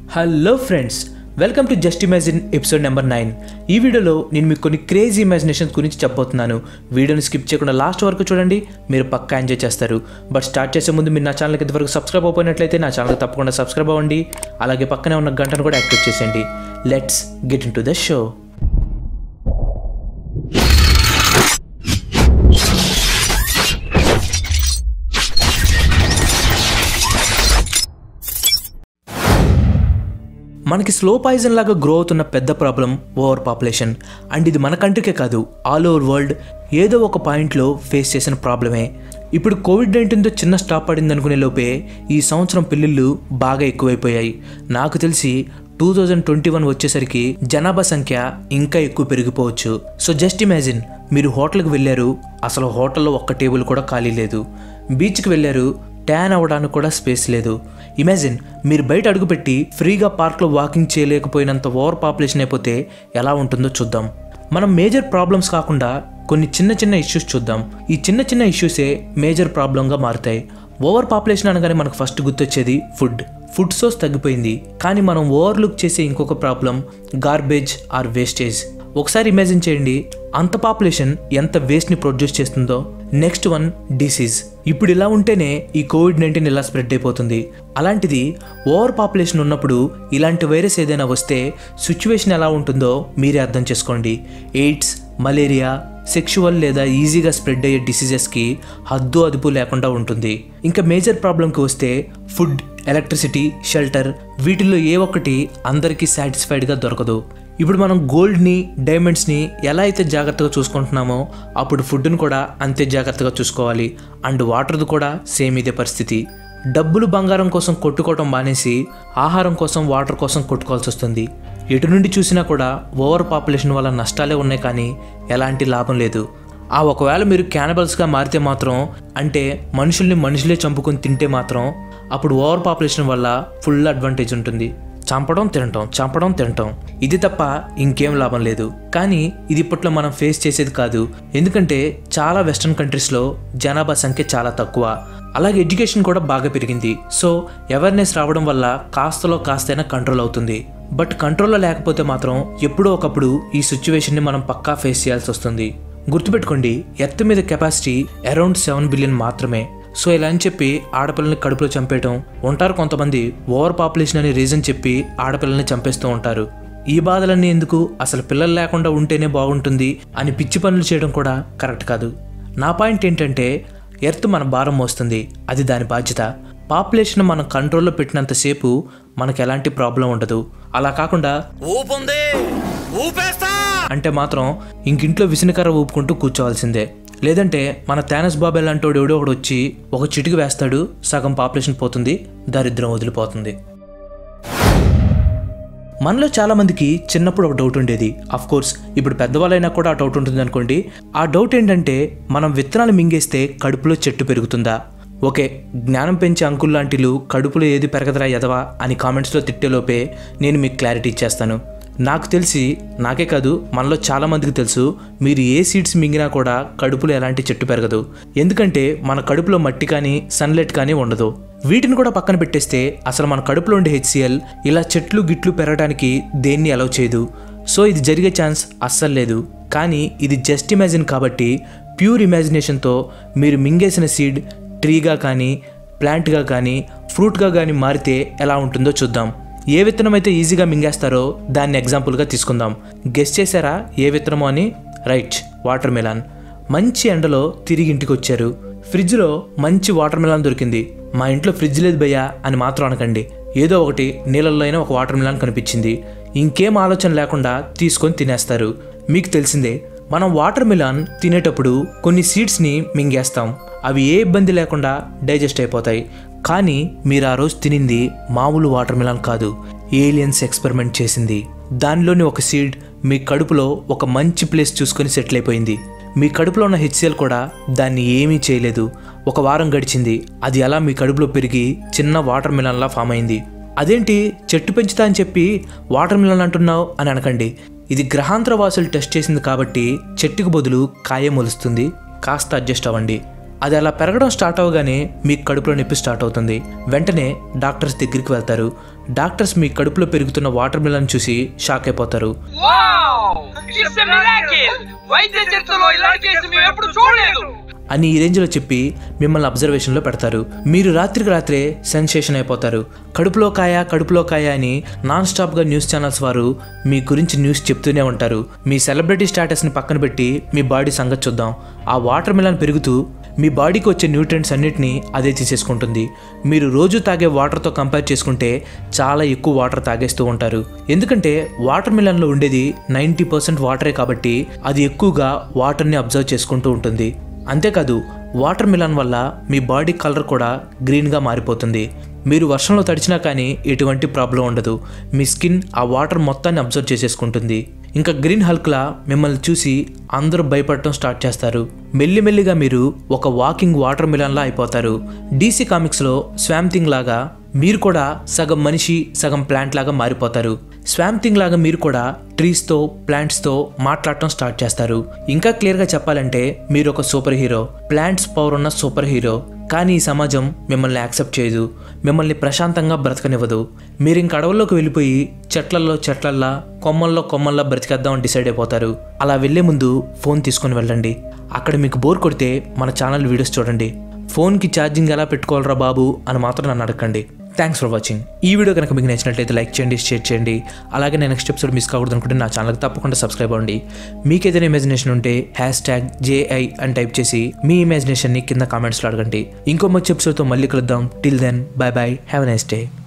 hello friends welcome to just imagine episode number nine ఈ వీడియోలో నేను మీకు కొన్ని క్రేజీ ఇమాజినేషన్స్ గురించి చెప్పబోతున్నాను వీడియోని స్కిప్ చేయకుండా లాస్ట్ వరకు చూడండి మీరు పక్కా ఎంజాయ్ చేస్తారు బట్ స్టార్ట్ చేసే ముందు మీరు నా ఛానల్కి ఇంతవరకు సబ్స్క్రైబ్ అయిపోయినట్లయితే నా ఛానల్కి తప్పకుండా సబ్స్క్రైబ్ అవ్వండి అలాగే పక్కనే ఉన్న గంటను కూడా యాక్టివేట్ చేసేయండి let's get into the show మనకి స్లో పాయిజన్ లాగా గ్రో అవుతున్న పెద్ద ప్రాబ్లం ఓవర్ పాపులేషన్ అండ్ ఇది మన కంట్రీకే కాదు ఆల్ ఓవర్ వరల్డ్ ఏదో ఒక పాయింట్లో ఫేస్ చేసిన ప్రాబ్లమే ఇప్పుడు కోవిడ్ నైన్టీన్తో చిన్న స్టాప్ పడింది అనుకునే లోపే ఈ సంవత్సరం పిల్లిళ్ళు బాగా ఎక్కువైపోయాయి నాకు తెలిసి టూ థౌజండ్ ట్వంటీ వన్ వచ్చేసరికి జనాభా సంఖ్య ఇంకా ఎక్కువ పెరిగిపోవచ్చు సో జస్ట్ ఇమాజిన్ మీరు హోటల్కి వెళ్ళారు అసలు హోటల్లో ఒక్క టేబుల్ కూడా ఖాళీ లేదు బీచ్కి వెళ్ళారు ట్యాన్ అవ్వడానికి కూడా స్పేస్ లేదు ఇమాజిన్ మీరు బయట అడుగుపెట్టి ఫ్రీగా పార్క్లో వాకింగ్ చేయలేకపోయినంత ఓవర్ పాపులేషన్ అయిపోతే ఎలా ఉంటుందో చూద్దాం మనం మేజర్ ప్రాబ్లమ్స్ కాకుండా కొన్ని చిన్న చిన్న ఇష్యూస్ చూద్దాం ఈ చిన్న చిన్న ఇష్యూసే మేజర్ ప్రాబ్లంగా మారుతాయి ఓవర్ పాపులేషన్ అనగానే మనకు ఫస్ట్ గుర్తొచ్చేది ఫుడ్ ఫుడ్ సోర్స్ తగ్గిపోయింది కానీ మనం ఓవర్లుక్ చేసే ఇంకొక ప్రాబ్లం గార్బేజ్ ఆర్ వేస్టేజ్ ఒకసారి ఇమాజిన్ చేయండి అంత పాపులేషన్ ఎంత వేస్ట్ని ప్రొడ్యూస్ చేస్తుందో నెక్స్ట్ వన్ డిసీజ్ ఇప్పుడు ఇలా ఉంటేనే ఈ కోవిడ్ నైన్టీన్ ఇలా స్ప్రెడ్ అయిపోతుంది అలాంటిది ఓవర్ పాపులేషన్ ఉన్నప్పుడు ఇలాంటి వైరస్ ఏదైనా వస్తే సిచ్యువేషన్ ఎలా ఉంటుందో మీరే అర్థం చేసుకోండి ఎయిడ్స్ మలేరియా సెక్షువల్ లేదా ఈజీగా స్ప్రెడ్ అయ్యే డిసీజెస్కి హద్దు అదుపు లేకుండా ఉంటుంది ఇంకా మేజర్ ప్రాబ్లంకి వస్తే ఫుడ్ ఎలక్ట్రిసిటీ షెల్టర్ వీటిల్లో ఏ ఒక్కటి అందరికీ సాటిస్ఫైడ్గా దొరకదు ఇప్పుడు మనం గోల్డ్ని డైమండ్స్ని ఎలా అయితే జాగ్రత్తగా చూసుకుంటున్నామో అప్పుడు ఫుడ్ని కూడా అంతే జాగ్రత్తగా చూసుకోవాలి అండ్ వాటర్ది కూడా సేమ్ ఇదే పరిస్థితి డబ్బులు బంగారం కోసం కొట్టుకోవటం మానేసి ఆహారం కోసం వాటర్ కోసం కొట్టుకోవాల్సి వస్తుంది ఎటు నుండి చూసినా కూడా ఓవర్ పాపులేషన్ వల్ల నష్టాలే ఉన్నాయి కానీ ఎలాంటి లాభం లేదు ఆ ఒకవేళ మీరు క్యానబల్స్గా మారితే మాత్రం అంటే మనుషుల్ని మనుషులే చంపుకొని తింటే మాత్రం అప్పుడు ఓవర్ పాపులేషన్ వల్ల ఫుల్ అడ్వాంటేజ్ ఉంటుంది చంపడం తినటం చంపడం తినటం ఇది తప్ప ఇంకేం లాభం లేదు కానీ ఇది ఇప్పట్లో మనం ఫేస్ చేసేది కాదు ఎందుకంటే చాలా వెస్ట్రన్ కంట్రీస్లో జనాభా సంఖ్య చాలా తక్కువ అలాగే ఎడ్యుకేషన్ కూడా బాగా పెరిగింది సో అవేర్నెస్ రావడం వల్ల కాస్తలో కాస్తైనా కంట్రోల్ అవుతుంది బట్ కంట్రోల్లో లేకపోతే మాత్రం ఎప్పుడో ఒకప్పుడు ఈ సిచ్యువేషన్ని మనం పక్కా ఫేస్ చేయాల్సి వస్తుంది గుర్తుపెట్టుకోండి ఎర్త్ మీద కెపాసిటీ అరౌండ్ సెవెన్ బిలియన్ మాత్రమే సో ఇలా అని చెప్పి ఆడపిల్లల్ని కడుపులో చంపేయటం ఉంటారు కొంతమంది ఓవర్ పాపులేషన్ అనే రీజన్ చెప్పి ఆడపిల్లల్ని చంపేస్తూ ఉంటారు ఈ బాధలన్నీ ఎందుకు అసలు పిల్లలు లేకుండా ఉంటేనే బాగుంటుంది అని పిచ్చి పనులు చేయడం కూడా కరెక్ట్ కాదు నా పాయింట్ ఏంటంటే ఎర్త్ మన భారం మోస్తుంది అది దాని బాధ్యత పాపులేషన్ మనం కంట్రోల్లో పెట్టినంతసేపు మనకు ఎలాంటి ప్రాబ్లం ఉండదు అలా కాకుండా ఊపుంది ఊపేస్తా అంటే మాత్రం ఇంకింట్లో విసినకర్ర ఊపుకుంటూ కూర్చోవాల్సిందే లేదంటే మన తానస్ బాబు ఎలాంటోడు ఎవడో ఒకడు వచ్చి ఒక చిటికి వేస్తాడు సగం పాపులేషన్ పోతుంది దారిద్రం వదిలిపోతుంది మనలో చాలా మందికి చిన్నప్పుడు ఒక డౌట్ ఉండేది అఫ్ కోర్స్ ఇప్పుడు పెద్దవాళ్ళైనా కూడా ఆ డౌట్ ఉంటుంది అనుకోండి ఆ డౌట్ ఏంటంటే మనం విత్తనాలు మింగేస్తే కడుపులో చెట్టు పెరుగుతుందా ఓకే జ్ఞానం పెంచే అంకుల్ లాంటిలు కడుపులో ఏది పెరగదరా ఎదవా అని కామెంట్స్లో తిట్టేలోపే నేను మీకు క్లారిటీ ఇచ్చేస్తాను నాకు తెలిసి నాకే కాదు మనలో చాలా మందికి తెలుసు మీరు ఏ సీడ్స్ మింగినా కూడా కడుపులో ఎలాంటి చెట్టు పెరగదు ఎందుకంటే మన కడుపులో మట్టి కానీ సన్లైట్ కానీ ఉండదు వీటిని కూడా పక్కన పెట్టేస్తే అసలు మన కడుపులో ఉండే హెచ్సిఎల్ ఇలా చెట్లు గిట్లు పెరగడానికి దేన్ని అలౌ చేయదు సో ఇది జరిగే ఛాన్స్ అస్సలు లేదు కానీ ఇది జస్ట్ ఇమాజిన్ కాబట్టి ప్యూర్ ఇమాజినేషన్తో మీరు మింగేసిన సీడ్ ట్రీగా కానీ ప్లాంట్గా కానీ ఫ్రూట్గా కానీ మారితే ఎలా ఉంటుందో చూద్దాం ఏ విత్తనం అయితే ఈజీగా మింగేస్తారో దాన్ని ఎగ్జాంపుల్గా తీసుకుందాం గెస్ చేశారా ఏ విత్తనమో అని రైట్ వాటర్ మిలాన్ మంచి ఎండలో తిరిగి ఇంటికి వచ్చారు ఫ్రిడ్జ్లో మంచి వాటర్ మిలాన్ దొరికింది మా ఇంట్లో ఫ్రిడ్జ్ లేదు భయ్యా అని మాత్రం అనకండి ఏదో ఒకటి నీళ్ళల్లో అయినా ఒక వాటర్ మిలాన్ కనిపించింది ఇంకేం ఆలోచన లేకుండా తీసుకొని తినేస్తారు మీకు తెలిసిందే మనం వాటర్ మిలాన్ తినేటప్పుడు కొన్ని సీడ్స్ని మింగేస్తాం అవి ఏ ఇబ్బంది లేకుండా డైజెస్ట్ అయిపోతాయి కానీ మీరు ఆ రోజు తినింది మామూలు వాటర్ మిలాన్ కాదు ఏలియన్స్ ఎక్స్పెరిమెంట్ చేసింది దానిలోని ఒక సీడ్ మీ కడుపులో ఒక మంచి ప్లేస్ చూసుకొని సెటిల్ అయిపోయింది మీ కడుపులో ఉన్న హెచ్సిఎల్ కూడా దాన్ని ఏమీ చేయలేదు ఒక వారం గడిచింది అది అలా మీ కడుపులో పెరిగి చిన్న వాటర్ మిలన్లా ఫామ్ అయింది అదేంటి చెట్టు పెంచుతా అని చెప్పి వాటర్ మిలన్ అంటున్నావు అని అనకండి ఇది గ్రహాంతర వాసులు టెస్ట్ చేసింది కాబట్టి చెట్టుకు బదులు కాయ మొలుస్తుంది కాస్త అడ్జస్ట్ అవ్వండి అది అలా పెరగడం స్టార్ట్ అవగానే మీ కడుపులో నొప్పి స్టార్ట్ అవుతుంది వెంటనే డాక్టర్స్ దగ్గరికి వెళ్తారు డాక్టర్స్ మీ కడుపులో పెరుగుతున్న వాటర్ మిలన్ చూసి షాక్ అయిపోతారు వావ్ ఇట్స్ ఎ మిరాకిల్ వైద్య చరిత్రలో ఇలాంటి కేసు మేము ఎప్పుడు చూడలేదు అని ఈ రేంజ్లో చెప్పి మిమ్మల్ని అబ్జర్వేషన్లో పెడతారు మీరు రాత్రికి రాత్రే సెన్సేషన్ అయిపోతారు కడుపులో కాయ కడుపులో కాయ అని నాన్ స్టాప్గా న్యూస్ ఛానల్స్ వారు మీ గురించి న్యూస్ చెప్తూనే ఉంటారు మీ సెలబ్రిటీ స్టేటస్ని పక్కన పెట్టి మీ బాడీ సంగతి చూద్దాం ఆ వాటర్ మిలన్ పెరుగుతూ మీ బాడీకి వచ్చే న్యూట్రియంట్స్ అన్నిటినీ అదే తీసేసుకుంటుంది మీరు రోజు తాగే వాటర్తో కంపేర్ చేసుకుంటే చాలా ఎక్కువ వాటర్ తాగేస్తూ ఉంటారు ఎందుకంటే వాటర్ మిలన్లో ఉండేది నైంటీ పర్సెంట్ వాటరే కాబట్టి అది ఎక్కువగా వాటర్ని అబ్జర్వ్ చేసుకుంటూ ఉంటుంది అంతేకాదు వాటర్ మిలన్ వల్ల మీ బాడీ కలర్ కూడా గ్రీన్గా మారిపోతుంది మీరు వర్షంలో తడిచినా కానీ ఎటువంటి ప్రాబ్లం ఉండదు మీ స్కిన్ ఆ వాటర్ మొత్తాన్ని అబ్జర్వ్ చేసేసుకుంటుంది ఇంకా గ్రీన్ హల్క్లా మిమ్మల్ని చూసి అందరూ భయపడటం స్టార్ట్ చేస్తారు మెల్లిమెల్లిగా మీరు ఒక వాకింగ్ వాటర్ మిలన్లా అయిపోతారు డీసీ కామిక్స్లో స్వామ్థింగ్ లాగా మీరు కూడా సగం మనిషి సగం ప్లాంట్ లాగా మారిపోతారు స్వామ్థింగ్ లాగా మీరు కూడా ట్రీస్తో ప్లాంట్స్తో మాట్లాడటం స్టార్ట్ చేస్తారు ఇంకా క్లియర్గా చెప్పాలంటే మీరు ఒక సూపర్ హీరో ప్లాంట్స్ పవర్ ఉన్న సూపర్ హీరో కానీ ఈ సమాజం మిమ్మల్ని యాక్సెప్ట్ చేయదు మిమ్మల్ని ప్రశాంతంగా బ్రతకనివ్వదు మీరు ఇంక అడవుల్లోకి వెళ్ళిపోయి చెట్లల్లో చెట్లల్లా కొమ్మల్లో కొమ్మల్లా బ్రతికేద్దామని డిసైడ్ అయిపోతారు అలా వెళ్లే ముందు ఫోన్ తీసుకొని వెళ్ళండి అక్కడ మీకు బోర్ కొడితే మన ఛానల్ వీడియోస్ చూడండి ఫోన్కి ఛార్జింగ్ ఎలా పెట్టుకోవాలరా బాబు అని మాత్రం నన్ను అడగండి థ్యాంక్స్ ఫర్ వాచింగ్ ఈ వీడియో కనుక మీకు నచ్చినట్లయితే లైక్ చేయండి షేర్ చేయండి అలాగే నేను నెక్స్ట్ ఎపిసోడ్ మిస్ కాకూడదు అనుకుంటే నా ఛానల్కి తప్పకుండా సబ్స్క్రైబ్ అవ్వండి మీకు ఏదైనా ఇమాజినేషన్ ఉంటే హ్యాష్ ట్యాగ్ జేఐ అని టైప్ చేసి మీ ఇమాజినేషన్ని కింద కామెంట్స్లో అడగండి ఇంకో మంచి ఎపిసోడ్తో మళ్ళీ కలుద్దాం till then bye bye have a nice day